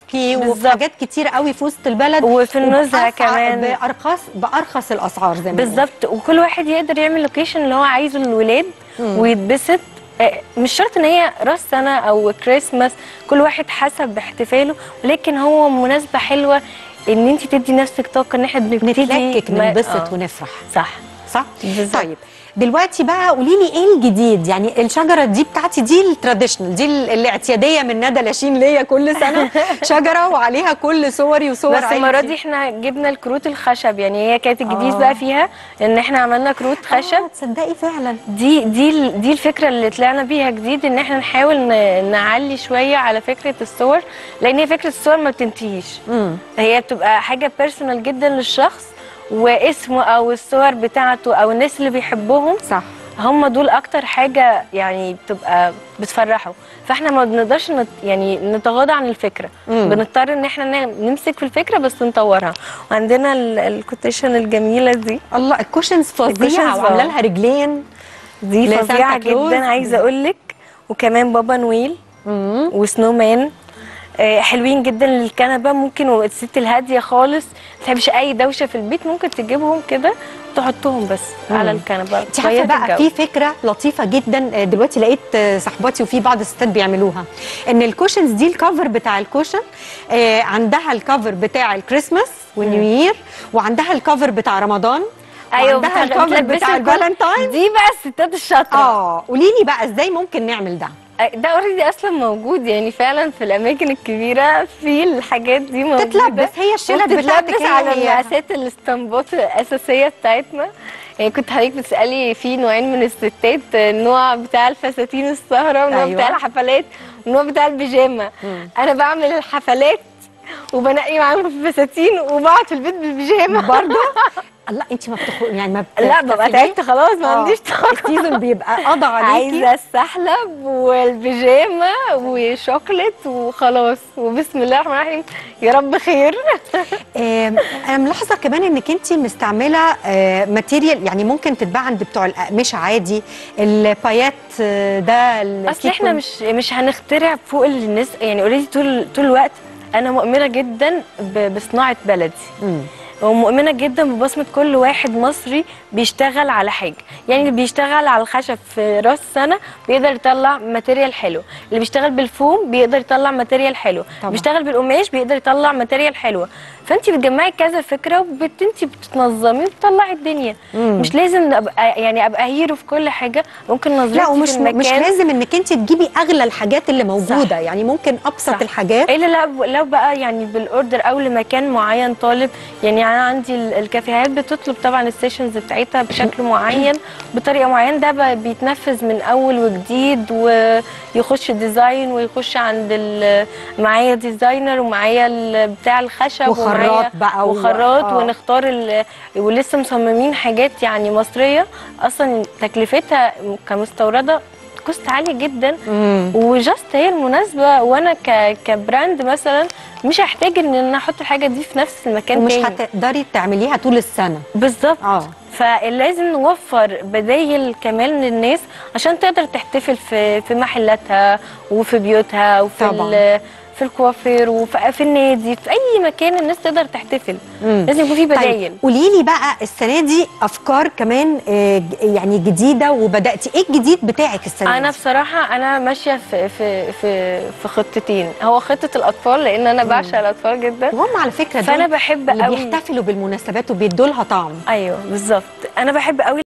وفي بالظبط. حاجات كتير قوي في وسط البلد وفي النزهة وبأسعار- كمان. بارخص بارخص الاسعار زي ما بنقول. بالظبط وكل واحد يقدر يعمل لوكيشن اللي هو عايزه للولاد ويتبسط آه، مش شرط ان هي راس سنه او كريسماس كل واحد حسب احتفاله ولكن هو مناسبه حلوه ان انت تدي نفسك طاقه ان احنا بنبتدي نتلكك ما- ننبسط آه، ونفرح صح صح بالظبط. طيب دلوقتي بقى قولي لي ايه الجديد يعني الشجره دي بتاعتي دي التراديشنال دي ال- الاعتياديه من ندى لاشين ليا كل سنه شجره وعليها كل صوري وصور بس المره عيلتي. دي احنا جبنا الكروت الخشب يعني هي كانت الجديد آه. بقى فيها ان احنا عملنا كروت خشب آه، تصدقي فعلا دي دي ال- دي الفكره اللي طلعنا بيها جديد ان احنا نحاول ن- نعلي شويه على فكره الصور لان هي فكره الصور ما بتنتهيش امم هي بتبقى حاجه بيرسونال جدا للشخص واسمه او الصور بتاعته او الناس اللي بيحبهم صح هم دول اكتر حاجه يعني بتبقى بتفرحوا فاحنا ما بنقدرش نت يعني نتغاضى عن الفكره مم. بنضطر ان احنا ن- نمسك في الفكره بس نطورها وعندنا ال- الكوتيشن الجميله دي الله الكوشنز فظيعه الكوشنز وعامله آه. لها رجلين دي لسانتا فظيعه كلوز. جدا عايزه اقول لك وكمان بابا نويل امم وسنو مان آه، حلوين جدا للكنبه ممكن والست الهاديه خالص ما تحبش اي دوشه في البيت ممكن تجيبهم كده تحطهم بس مم. على الكنبه انت عارفه تغير بقى الجو. في فكره لطيفه جدا آه، دلوقتي لقيت آه، صاحباتي وفي بعض الستات بيعملوها ان الكوشنز دي الكفر بتاع الكوشن آه، عندها الكفر بتاع الكريسماس والنيو يير وعندها الكفر بتاع رمضان وعندها بتاع- الكفر بتلبسي بتاع الكل- الفالنتاين دي بقى الستات الشاطره اه قولي لي بقى ازاي ممكن نعمل ده ده اوريدي اصلا موجود يعني فعلا في الاماكن الكبيره في الحاجات دي موجوده تتلبس هي الشلت بتاعتك وبتتلبس هي على هي. المقاسات الاستنباط الاساسيه بتاعتنا يعني كنت حضرتك بتسالي في نوعين من الستات النوع بتاع الفساتين السهره والنوع أيوة. بتاع الحفلات والنوع بتاع البيجامه مم. انا بعمل الحفلات وبنقي معاهم الفساتين وبقعد في البيت بالبيجامه برضه الله انت ما بتخ... يعني ما بت... لا ببقى تعبت خلاص ما آه. عنديش طاقه السيزون بيبقى قضى عليكي عايزه السحلب والبيجامه وشوكليت وخلاص وبسم الله الرحمن الرحيم يا رب خير آم، انا ملاحظه كمان انك انت مستعمله آه، ماتيريال يعني ممكن تتباع عند بتوع الاقمشه عادي البايات آه، ده اصل احنا مش مش هنخترع فوق الناس يعني اوريدي طول طول الوقت انا مؤمنه جدا ب- بصناعه بلدي مم. ومؤمنه جدا ببصمه كل واحد مصري بيشتغل على حاجه يعني اللي بيشتغل على الخشب في راس سنه بيقدر يطلع ماتيريال حلو اللي بيشتغل بالفوم بيقدر يطلع ماتيريال حلو طبعا. بيشتغل بالقماش بيقدر يطلع ماتيريال حلوه فانت بتجمعي كذا فكره وبت انت بتنظمي وبتطلعي الدنيا مم. مش لازم ابقى يعني ابقى هيرو في كل حاجه ممكن نظرتي لا ومش في المكان مش لازم انك انت تجيبي اغلى الحاجات اللي موجوده صح. يعني ممكن ابسط صح. الحاجات الا لو لو بقى يعني بالاوردر او لمكان معين طالب يعني انا عندي ال- الكافيهات بتطلب طبعا السيشنز بتاعتها بشكل معين بطريقه معينه ده بقى بيتنفذ من اول وجديد ويخش ديزاين ويخش عند ال- معايا ديزاينر ومعايا ال- بتاع الخشب وخراط ومعايا بقى و- وخراط آه. ونختار ال- ولسه مصممين حاجات يعني مصريه اصلا تكلفتها كمستورده كوست عالي جدا مم. وجاست هي المناسبه وانا ك... كبراند مثلا مش هحتاج ان انا احط الحاجه دي في نفس المكان ومش تاني هتقدري تعمليها طول السنه بالظبط اه فلازم نوفر بدايل كمان للناس عشان تقدر تحتفل في في محلاتها وفي بيوتها وفي طبعاً. ال- في الكوافير وفي في النادي في اي مكان الناس تقدر تحتفل مم. لازم يكون في بدايل طيب قولي لي بقى السنه دي افكار كمان آه، ج- يعني جديده وبداتي ايه الجديد بتاعك السنه انا دي؟ بصراحه انا ماشيه في في في في خطتين هو خطه الاطفال لان انا بعشق الاطفال جدا وهم على فكره فانا دول بحب اللي قوي بيحتفلوا بالمناسبات وبيدوا لها طعم ايوه بالظبط انا بحب قوي